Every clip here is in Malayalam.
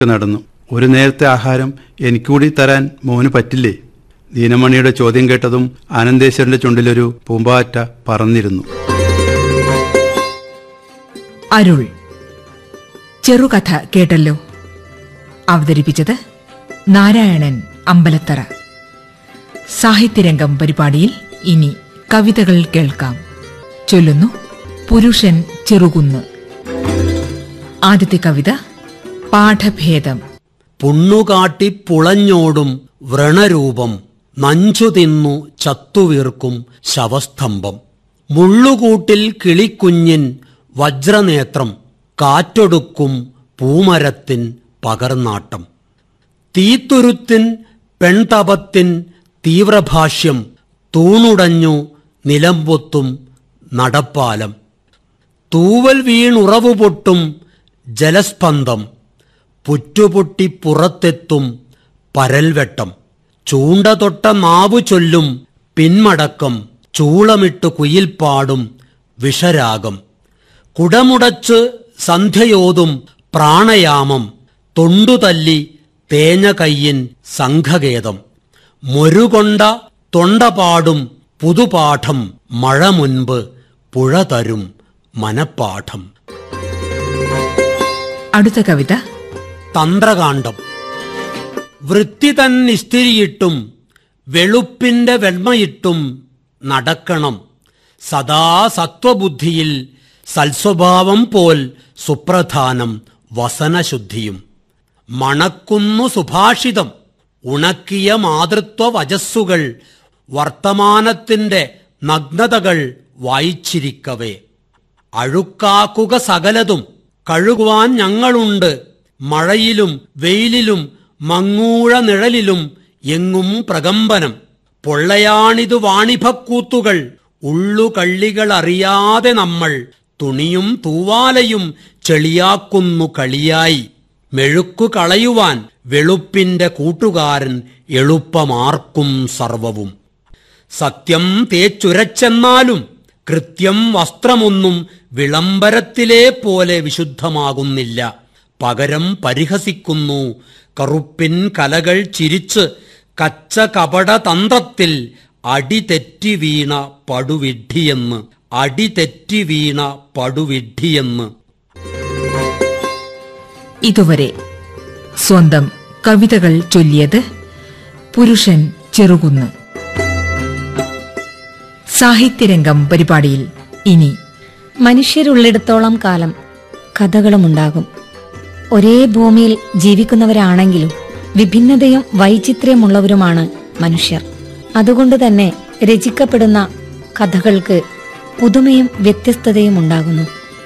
നടന്നു ഒരു നേരത്തെ ആഹാരം എനിക്കൂടി തരാൻ മോന് പറ്റില്ലേ ദീനമണിയുടെ ചോദ്യം കേട്ടതും ആനന്ദേശ്വരന്റെ ചുണ്ടിലൊരു പൂമ്പാറ്റ പറന്നിരുന്നു അരുൾ ചെറുകഥ കേട്ടല്ലോ അവതരിപ്പിച്ചത് നാരായണൻ അമ്പലത്തറ സാഹിത്യരംഗം പരിപാടിയിൽ ഇനി കവിതകൾ കേൾക്കാം ചൊല്ലുന്നു പുരുഷൻ ചെറുകുന്ന് ആദ്യത്തെ കവിത പാഠഭേദം പുണ്ണുകാട്ടി പുളഞ്ഞോടും വ്രണരൂപം നഞ്ചു തിന്നു ചത്തുവീർക്കും ശവസ്തംഭം മുള്ളുകൂട്ടിൽ കിളിക്കുഞ്ഞിൻ വജ്രനേത്രം കാറ്റൊടുക്കും പൂമരത്തിൻ പകർനാട്ടം തീത്തുരുത്തിൻ പെൺതപത്തിൻ തീവ്രഭാഷ്യം തൂണുടഞ്ഞു നിലംപൊത്തും നടപ്പാലം തൂവൽ വീണുറവു പൊട്ടും ജലസ്പന്ദം പുറ്റുപൊട്ടി പുറത്തെത്തും പരൽവെട്ടം ചൂണ്ട തൊട്ട നാവു ചൊല്ലും പിന്മടക്കം ചൂളമിട്ട് കുയിൽപ്പാടും വിഷരാഗം കുടമുടച്ച് സന്ധ്യയോതും പ്രാണയാമം തൊണ്ടുതല്ലി തേഞ്ഞ കയ്യൻ സംഘഗേതം മൊരുകൊണ്ട തൊണ്ടപാടും പുതുപാഠം മഴ മുൻപ് പുഴ തരും മനപ്പാഠം അടുത്ത കവിത തന്ത്രകാണ്ഡം വൃത്തി തന്നിസ്തിരിയിട്ടും വെളുപ്പിന്റെ വെണ്മയിട്ടും നടക്കണം സദാ സത്വബുദ്ധിയിൽ സൽസ്വഭാവം പോൽ സുപ്രധാനം വസനശുദ്ധിയും മണക്കുന്നു സുഭാഷിതം ഉണക്കിയ മാതൃത്വ വചസ്സുകൾ വർത്തമാനത്തിന്റെ നഗ്നതകൾ വായിച്ചിരിക്കവേ അഴുക്കാക്കുക സകലതും കഴുകുവാൻ ഞങ്ങളുണ്ട് മഴയിലും വെയിലിലും മങ്ങൂഴ നിഴലിലും എങ്ങും പ്രകമ്പനം പൊള്ളയാണിതു വാണിഭക്കൂത്തുകൾ ഉള്ളുകള്ളികൾ അറിയാതെ നമ്മൾ തുണിയും തൂവാലയും ചെളിയാക്കുന്നു കളിയായി മെഴുക്കു കളയുവാൻ വെളുപ്പിന്റെ കൂട്ടുകാരൻ എളുപ്പമാർക്കും സർവവും സത്യം തേച്ചുരച്ചെന്നാലും കൃത്യം വസ്ത്രമൊന്നും വിളംബരത്തിലെ പോലെ വിശുദ്ധമാകുന്നില്ല പകരം പരിഹസിക്കുന്നു കറുപ്പിൻ കലകൾ ചിരിച്ച് കച്ച കപട തന്ത്രത്തിൽ അടിതെറ്റി വീണ പടുവിഡ്ഢിയെന്ന് അടിതെറ്റി വീണ പടുവിഡ്ഢിയെന്ന് ഇതുവരെ സ്വന്തം കവിതകൾ ചൊല്ലിയത് പുരുഷൻ ചെറുകുന്ന് സാഹിത്യരംഗം പരിപാടിയിൽ ഇനി മനുഷ്യരുള്ളിടത്തോളം കാലം കഥകളുമുണ്ടാകും ഒരേ ഭൂമിയിൽ ജീവിക്കുന്നവരാണെങ്കിലും വിഭിന്നതയും വൈചിത്ര്യമുള്ളവരുമാണ് മനുഷ്യർ അതുകൊണ്ട് തന്നെ രചിക്കപ്പെടുന്ന കഥകൾക്ക് പുതുമയും വ്യത്യസ്തതയും ഉണ്ടാകുന്നു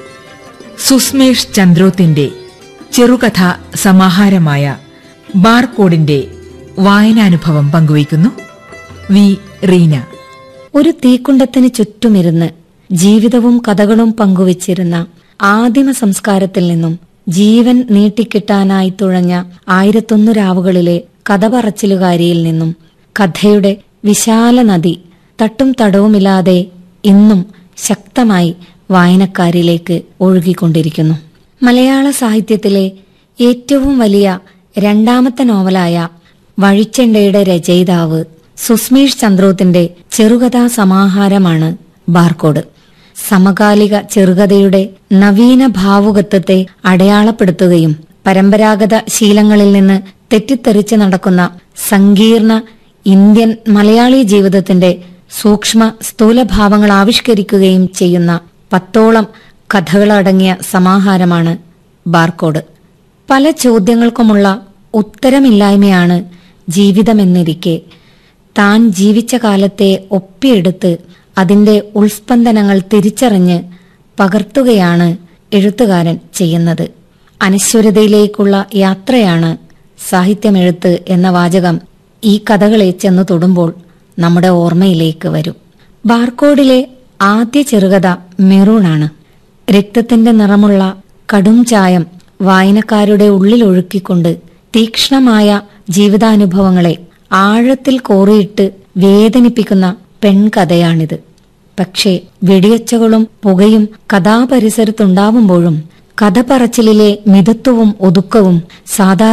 സുസ്മേഷ് ചന്ദ്രോത്തിന്റെ ചെറുകഥ സമാഹാരമായ ബാർകോഡിന്റെ വായനാനുഭവം പങ്കുവയ്ക്കുന്നു വി റീന ഒരു തീക്കുണ്ടത്തിന് ചുറ്റുമിരുന്ന് ജീവിതവും കഥകളും പങ്കുവച്ചിരുന്ന ആദിമ സംസ്കാരത്തിൽ നിന്നും ജീവൻ നീട്ടിക്കിട്ടാനായി തുഴഞ്ഞ ആയിരത്തൊന്നു രാവുകളിലെ കഥ പറച്ചിലുകാരിയിൽ നിന്നും കഥയുടെ വിശാല നദി തട്ടും തടവുമില്ലാതെ ഇന്നും ശക്തമായി വായനക്കാരിലേക്ക് ഒഴുകിക്കൊണ്ടിരിക്കുന്നു മലയാള സാഹിത്യത്തിലെ ഏറ്റവും വലിയ രണ്ടാമത്തെ നോവലായ വഴിച്ചെണ്ടയുടെ രചയിതാവ് സുസ്മേഷ് ചന്ദ്രോത്തിന്റെ ചെറുകഥാ സമാഹാരമാണ് ബാർക്കോഡ് സമകാലിക ചെറുകഥയുടെ നവീന ഭാവുകത്വത്തെ അടയാളപ്പെടുത്തുകയും പരമ്പരാഗത ശീലങ്ങളിൽ നിന്ന് തെറ്റിത്തെറിച്ച് നടക്കുന്ന സങ്കീർണ ഇന്ത്യൻ മലയാളി ജീവിതത്തിന്റെ സൂക്ഷ്മ സ്ഥൂലഭാവങ്ങൾ ആവിഷ്കരിക്കുകയും ചെയ്യുന്ന പത്തോളം കഥകളടങ്ങിയ സമാഹാരമാണ് ബാർക്കോഡ് പല ചോദ്യങ്ങൾക്കുമുള്ള ഉത്തരമില്ലായ്മയാണ് ജീവിതമെന്നിരിക്കെ താൻ ജീവിച്ച കാലത്തെ ഒപ്പിയെടുത്ത് അതിന്റെ ഉൾസ്പന്ദനങ്ങൾ തിരിച്ചറിഞ്ഞ് പകർത്തുകയാണ് എഴുത്തുകാരൻ ചെയ്യുന്നത് അനശ്വരതയിലേക്കുള്ള യാത്രയാണ് സാഹിത്യമെഴുത്ത് എന്ന വാചകം ഈ കഥകളെ ചെന്ന് തൊടുമ്പോൾ നമ്മുടെ ഓർമ്മയിലേക്ക് വരും ബാർക്കോഡിലെ ആദ്യ ചെറുകഥ മെറൂണാണ് രക്തത്തിന്റെ നിറമുള്ള കടും ചായം വായനക്കാരുടെ ഉള്ളിലൊഴുക്കിക്കൊണ്ട് തീക്ഷ്ണമായ ജീവിതാനുഭവങ്ങളെ ആഴത്തിൽ കോറിയിട്ട് വേദനിപ്പിക്കുന്ന പെൺകഥയാണിത് പക്ഷേ വെടിയൊച്ചകളും പുകയും കഥാപരിസരത്തുണ്ടാവുമ്പോഴും കഥ പറച്ചിലിലെ മിതത്വവും ഒതുക്കവും സാധാരണ